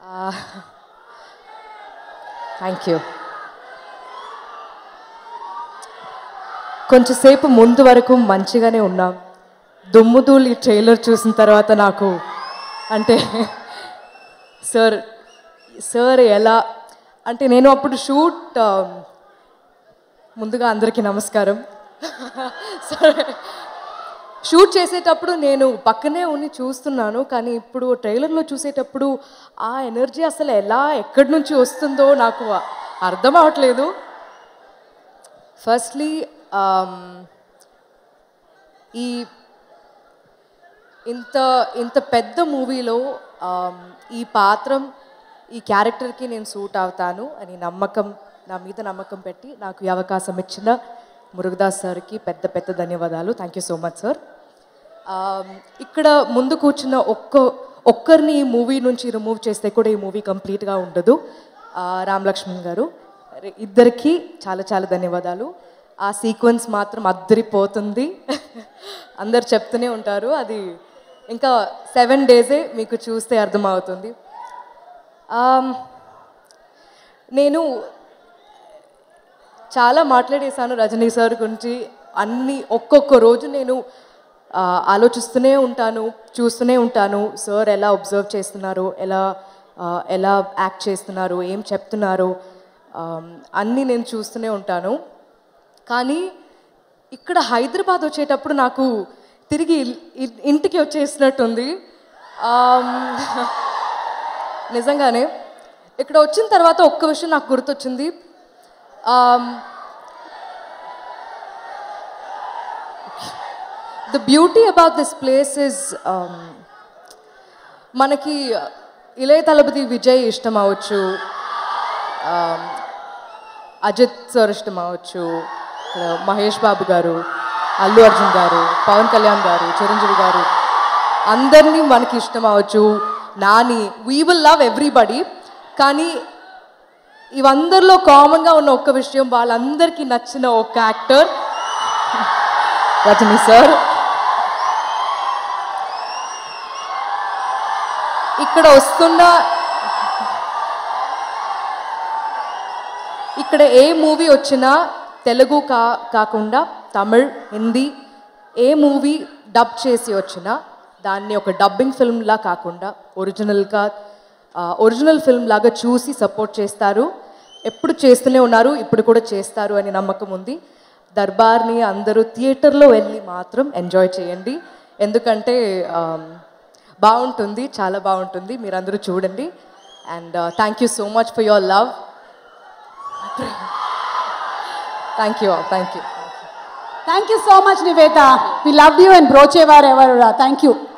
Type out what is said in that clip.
thank you కొంచెంసేపు ముందు వరకు మంచిగానే ఉన్నాం దుమ్ముదూలు ఈ ట్రైలర్ చూసిన తర్వాత నాకు అంటే సార్ సార్ ఎలా అంటే నేను అప్పుడు షూట్ ముందుగా అందరికీ నమస్కారం సరే షూట్ చేసేటప్పుడు నేను పక్కనే ఉండి చూస్తున్నాను కానీ ఇప్పుడు ట్రైలర్లో చూసేటప్పుడు ఆ ఎనర్జీ అసలు ఎలా ఎక్కడి నుంచి వస్తుందో నాకు అర్థం అవట్లేదు ఫస్ట్లీ ఈ ఇంత ఇంత పెద్ద మూవీలో ఈ పాత్రం ఈ క్యారెక్టర్కి నేను సూట్ అవుతాను అని నమ్మకం నా మీద నమ్మకం పెట్టి నాకు ఈ అవకాశం ఇచ్చిన మురుగదాస్ సార్కి పెద్ద పెద్ద ధన్యవాదాలు thank you so much sir ఇక్కడ ముందు కూర్చున్న ఒక్క ఒక్కరిని ఈ మూవీ నుంచి రిమూవ్ చేస్తే కూడా ఈ మూవీ కంప్లీట్గా ఉండదు ఆ, రామ్ లక్ష్మణ్ గారు రే- ఇద్దరికి చాలా చాలా ధన్యవాదాలు ఆ సీక్వెన్స్ మాత్రం అద్దరిపోతుంది అందరు చెప్తూనే ఉంటారు అది ఇంకా సెవెన్ డేసే మీకు చూస్తే అర్థమవుతుంది ఆమ్, నేను చాలా మాట్లాడేశాను రజనీ సార్ గురించి అన్ని ఒక్కొక్క రోజు నేను ఆ, ఆలోచిస్తూనే ఉంటాను చూస్తూనే ఉంటాను సార్ ఎలా అబ్జర్వ్ చేస్తున్నారు ఎలా ఆ, ఎలా యాక్ట్ చేస్తున్నారు ఏం చెప్తున్నారు ఆమ్, అన్నీ నేను చూస్తూనే ఉంటాను కానీ ఇక్కడ హైదరాబాద్ వచ్చేటప్పుడు నాకు తిరిగి ఇల్- ఇ- ఇంటికి వచ్చేసినట్టుంది ఆమ్, నిజంగానే ఇక్కడ వచ్చిన తర్వాత ఒక్క విషయం నాకు గుర్తొచ్చింది the beauty about this place is మనకి ఇళయ తలపతి విజయ్ ఇష్టం అవ్వచ్చు um, అజిత్ సార్ ఇష్టం అవ్వచ్చు ఇక్కడ మహేష్ బాబు గారు అల్లు అర్జున్ గారు పవన్ కళ్యాణ్ గారు చిరంజీవి గారు అందరినీ మనకి ఇష్టం అవ్వచ్చు Nani we will love everybody కానీ ఇవందరిలో కామన్గా ఉన్న ఒక్క విషయం వాళ్ళందరికీ నచ్చిన ఒక యాక్టర్ రజనీ సార్ ఇక్కడ వస్తున్న ఇక్కడ ఏ మూవీ వచ్చినా తెలుగు కా కాకుండా తమిళ్ హిందీ ఏ మూవీ డబ్ చేసి వచ్చినా దాన్ని ఒక డబ్బింగ్ ఫిల్మ్లా కాకుండా ఒరిజినల్గా ఒరిజినల్ ఫిల్మ్ లాగా చూసి సపోర్ట్ చేస్తారు ఎప్పుడు చేస్తూనే ఉన్నారు ఇప్పుడు కూడా చేస్తారు అని నమ్మకం ఉంది దర్బార్ని అందరూ థియేటర్లో వెళ్ళి మాత్రం ఎంజాయ్ చేయండి ఎందుకంటే ఆమ్, బాగుంటుంది చాలా బాగుంటుంది మీరందరూ చూడండి and thank you so much for your love thank you thank you thank you so much Nivetha we love you and Brochevaru Evaru thank you